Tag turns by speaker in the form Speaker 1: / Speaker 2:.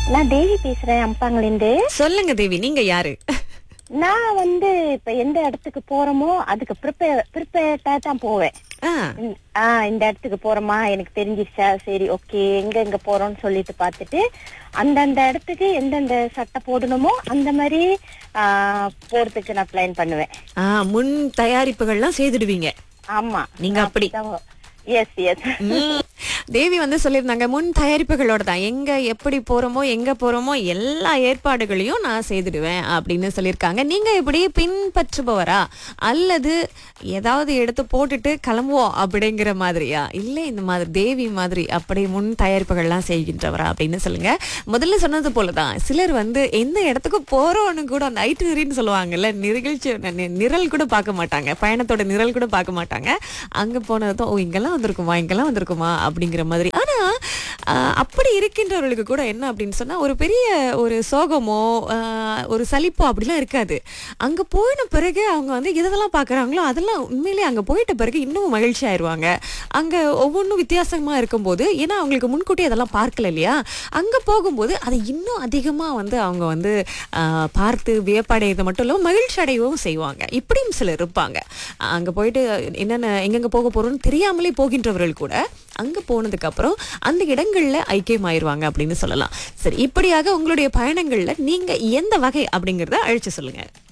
Speaker 1: நான் தேவி பேசுறேன் அம்பாங்கிலிருந்து
Speaker 2: சொல்லுங்க தேவி நீங்க யாரு
Speaker 1: நான் வந்து இப்ப எந்த இடத்துக்கு போறோமோ அதுக்கு ப்ரிப்பேர் ப்ரிப்பேர்டா தான் போவேன்
Speaker 2: ஆ,
Speaker 1: ம், ஆ இந்த இடத்துக்கு போறோமா எனக்கு தெரிஞ்சிருச்சா சரி ஓகே எங்க எங்க போறோம்னு சொல்லிட்டு பார்த்துட்டு அந்தந்த இடத்துக்கு எந்தெந்த சட்டை போடணுமோ அந்த மாதிரி ஆ, போறதுக்கு நான் பிளான் பண்ணுவேன்
Speaker 2: ஆ, முன் தயாரிப்புகள்லாம் செய்துடுவீங்க
Speaker 1: ஆமா
Speaker 2: நீங்க அப்படி.
Speaker 1: எஸ் எஸ்
Speaker 2: ம். தேவி வந்து சொல்லியிருந்தாங்க முன் தயாரிப்புகளோட தான் எங்க எப்படி போறோமோ எங்க போறோமோ எல்லா ஏற்பாடுகளையும் நான் செய்துடுவேன் அப்படின்னு சொல்லியிருக்காங்க நீங்க எப்படி பின்பற்றுபவரா அல்லது ஏதாவது எடுத்து போட்டுட்டு கிளம்புவோம் அப்படிங்கிற மாதிரியா இல்ல இந்த மாதிரி தேவி மாதிரி அப்படி முன் தயாரிப்புகள்லாம் செய்கின்றவரா அப்படின்னு சொல்லுங்க முதல்ல சொன்னது போலதான் சிலர் வந்து எந்த இடத்துக்கு போறோம்னு கூட அந்த ஐட்டினரின்னு சொல்லுவாங்கல்ல நிகழ்ச்சி நி- நிரல் கூட பார்க்க மாட்டாங்க பயணத்தோட நிரல் கூட பார்க்க மாட்டாங்க அங்க போனதும் ஓ இங்கெல்லாம் வந்திருக்குமா இங்கெல்லாம் வந்திருக்குமா அப்படிங்கிற மாதிரி ஆனா ஆஹ், அப்படி இருக்கின்றவர்களுக்கு கூட என்ன அப்படின்னு சொன்னா ஒரு பெரிய ஒரு சோகமோ ஆஹ், ஒரு சலிப்போ அப்படிலாம் இருக்காது அங்க போயின பிறகு அவங்க வந்து எதெல்லாம் பாக்குறாங்களோ அதெல்லாம் உண்மையிலேயே அங்க போயிட்ட பிறகு இன்னும் மகிழ்ச்சி ஆயிருவாங்க அங்க ஒவ்வொன்றும் வித்தியாசமா இருக்கும்போது ஏன்னா அவங்களுக்கு முன்கூட்டி அதெல்லாம் பார்க்கல இல்லையா அங்க போகும்போது அதை இன்னும் அதிகமா வந்து அவங்க வந்து ஆஹ், பார்த்து வியப்படைகிறது மட்டும் இல்லாமல் மகிழ்ச்சி அடையவும் செய்வாங்க இப்படியும் சிலர் இருப்பாங்க ஆஹ், அங்க போயிட்டு என்னென்ன எங்கெங்க போக போறோம்னு தெரியாமலே போகின்றவர்கள் கூட அங்க போனதுக்கு அப்புறம் அந்த இடங்கள்ல ஐக்கியமாயிருவாங்க அப்படின்னு சொல்லலாம் சரி இப்படியாக உங்களுடைய பயணங்கள்ல நீங்க எந்த வகை அப்படிங்கறத அழிச்சு சொல்லுங்க